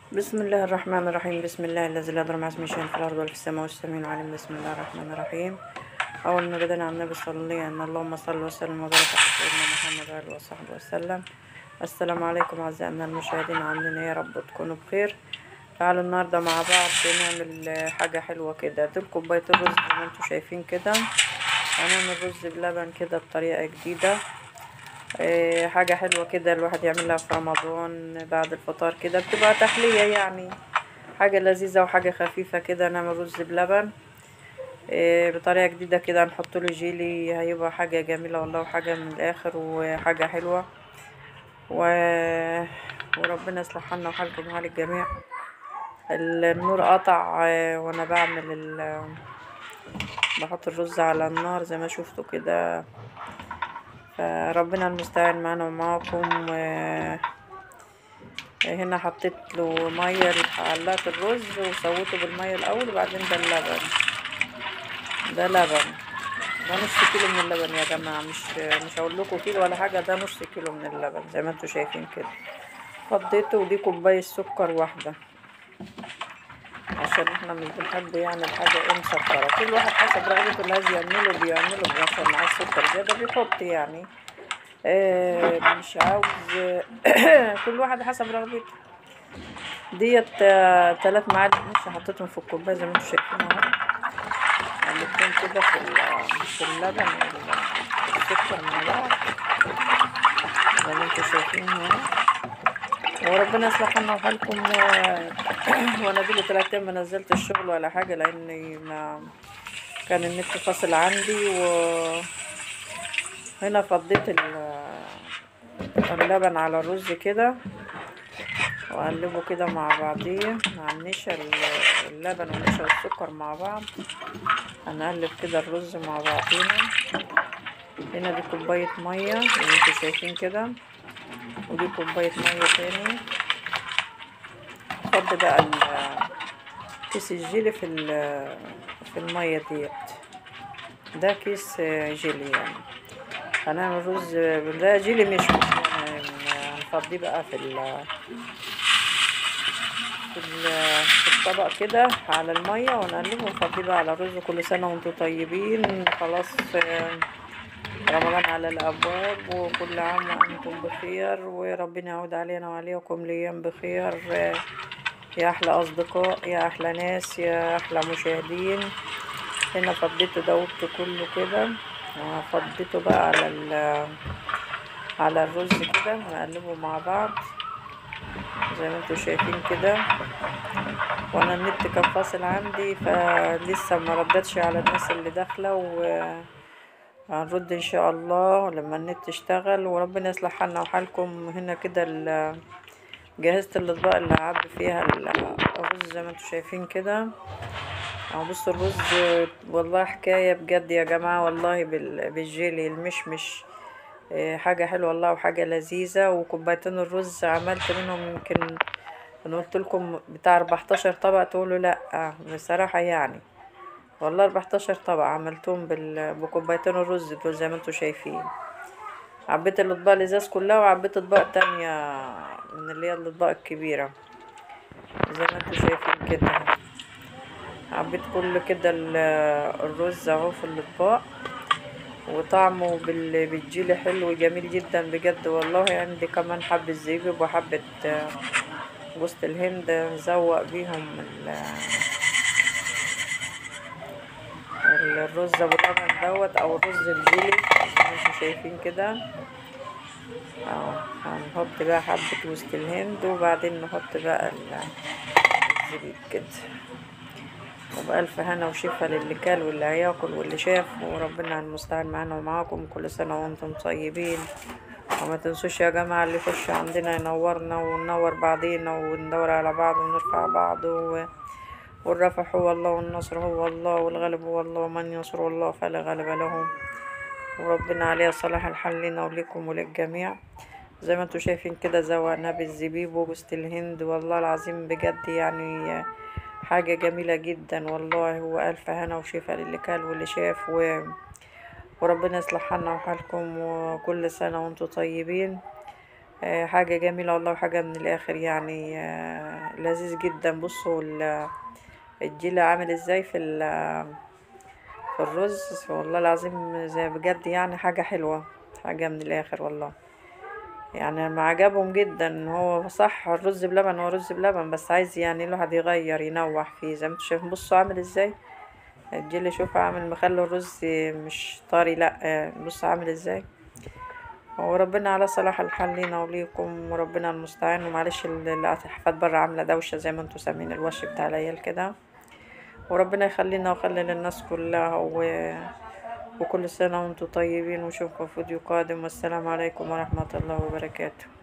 بسم الله الرحمن الرحيم بسم الله الذي لا يضر مع اسمه شيء في الارض ولا في السماء والسميع العليم بسم الله الرحمن الرحيم اول ما بدأنا على النبي صلى الله عليه وسلم اللهم صل وسلم وبارك على سيدنا محمد وآله وصحبه وسلم السلام عليكم اعزائنا المشاهدين عاملين ايه يا رب تكونوا بخير تعالوا النهارده مع بعض نعمل حاجه حلوه كده دول كوبايه الرز زي ما انتم شايفين كده هنعمل رز بلبن كده بطريقه جديده إيه حاجة حلوة كده الواحد يعملها في رمضان بعد الفطار كده بتبقى تحلية يعني حاجة لذيذة وحاجة خفيفة كده نعمل رز بلبن إيه بطريقة جديدة كده نحط له جيلي هيبقى حاجة جميلة والله وحاجة من الآخر وحاجة حلوة و... وربنا يصلح حالنا وحالكم وحال الجميع النور قطع آه، وانا بعمل ال... بحط الرز على النار زي ما شفتوا كده فربنا المستعان معانا ومعاكم و- هنا حطيت له ميه علقت الرز وسويته بالميه الاول وبعدين ده اللبن ده لبن ده نص كيلو من اللبن يا جماعه مش مش هقول لكم كيلو ولا حاجه ده نص كيلو من اللبن زي ما انتم شايفين كده فضيته ودي كوبايه سكر واحده عشان احنا مش بنحب يعني الحاجة ايه مسكرة كل واحد حسب رغبته اللي عايز يعمله بيعمله عشان معاه السكر زيادة بيحط يعني اه مش عاوز كل واحد حسب رغبته ديت آه، تلات معالق نص حطيتهم في الكوباية زي ما انتم شايفين اهو عملتهم كده في ال- في اللبن والسكر مع بعض زي ما انتم شايفين اهو وربنا يصلح حالنا وحالكم و- وانا دول تلات ايام ما نزلت الشغل ولا حاجه لاني ما كان النت فاصل عندي و هنا فضيت ال- اللبن على الرز كده واقلبه كده مع بعضيه مع النشا ال- اللبن والنشا والسكر مع بعض هنقلب كده الرز مع بعضينا هنا دي كوبايه ميه زي ما انتوا شايفين كده ودي كوبايه ميه تاني فض بقى ال- كيس الجيلي في ال- في المية ديت ده كيس جيلي يعني هنعمل رز ده جيلي مش يعني هنفضيه بقى في ال في, ال- في الطبق كده على المية ونقلبه ونفضيه بقى على الرز كل سنة وانتم طيبين خلاص آه، رمضان على الأبواب وكل عام وأنتم بخير وربنا يعود علينا وعليكم لأيام بخير آه، يا أحلى أصدقاء يا أحلى ناس يا أحلى مشاهدين هنا فضيته دوبته كله كده فضيته بقى على ال على الرز كده نقلبه مع بعض زي ما انتوا شايفين كده وانا النت كان فاصل عندي فلسه ما ردتش على الناس اللي داخله و هنرد ان شاء الله لما النت يشتغل وربنا يصلح حالنا وحالكم هنا كده ال- جهزت الاطباق اللي هعبي فيها ال- الرز زي ما انتوا شايفين كده اهو بصوا الرز والله حكاية بجد يا جماعة والله بال- بالجيلي المشمش إيه، حاجة حلوة والله وحاجة لذيذة وكوبايتين الرز عملت منهم يمكن انا قلت لكم بتاع 14 طبق تقولوا لا بصراحة يعني والله 14 طبق عملتهم بال... بكوبايتين الرز دول زي ما انتوا شايفين عبيت الاطباق الازاز كلها وعبيت اطباق تانية من اللي هي الاطباق الكبيرة زي ما انتوا شايفين كده عبيت كل كده ال- الرز اهو في الاطباق وطعمه بال- بالجيلي حلو جميل جدا بجد والله عندي كمان حبة زبيب وحبة آه، جوز الهند نزوق بيهم ال- الرز ابو لبن دوت او الرز الجيلي زي ما انتم شايفين كده اهو هنحط بقى حبة جوز الهند وبعدين نحط بقى ال- الزبيب كده وبألف هنا وشفا للي كال واللي هياكل واللي شاف وربنا المستعان معانا ومعاكم كل سنة وانتم طيبين وما تنسوش يا جماعة اللي يخش عندنا ينورنا وننور بعضينا وندور على بعض ونرفع بعض و... والرفع هو الله والنصر هو الله والغلب هو الله ومن ينصر الله فلا غالب له وربنا عليه صلاح الحال لنا ولكم وللجميع زي ما انتوا شايفين كده زوقنا بالزبيب وجوز الهند والله العظيم بجد يعني حاجة جميلة جدا والله هو ألف هنا وشفا للي كال واللي شاف و... وربنا يصلح حالنا وحالكم وكل سنة وانتم طيبين آه، حاجة جميلة والله وحاجة من الآخر يعني آه، لذيذ جدا بصوا ال- الجيل عامل ازاي في ال- في الرز والله العظيم زي بجد يعني حاجة حلوة حاجة من الآخر والله يعني ما عجبهم جدا هو صح الرز بلبن هو رز بلبن بس عايز يعني الواحد يغير ينوح فيه زي ما انتوا شايفين بصوا عامل ازاي الجيل شوف عامل مخلي الرز مش طري لا آه، بص عامل ازاي وربنا على صلاح الحال لينا وليكم وربنا المستعان ومعلش الحفات برا عاملة دوشة زي ما انتوا سامعين الوش بتاع العيال كده وربنا يخلينا ويخلي للناس كلها و... وكل سنة وانتم طيبين واشوفكم في فيديو قادم والسلام عليكم ورحمة الله وبركاته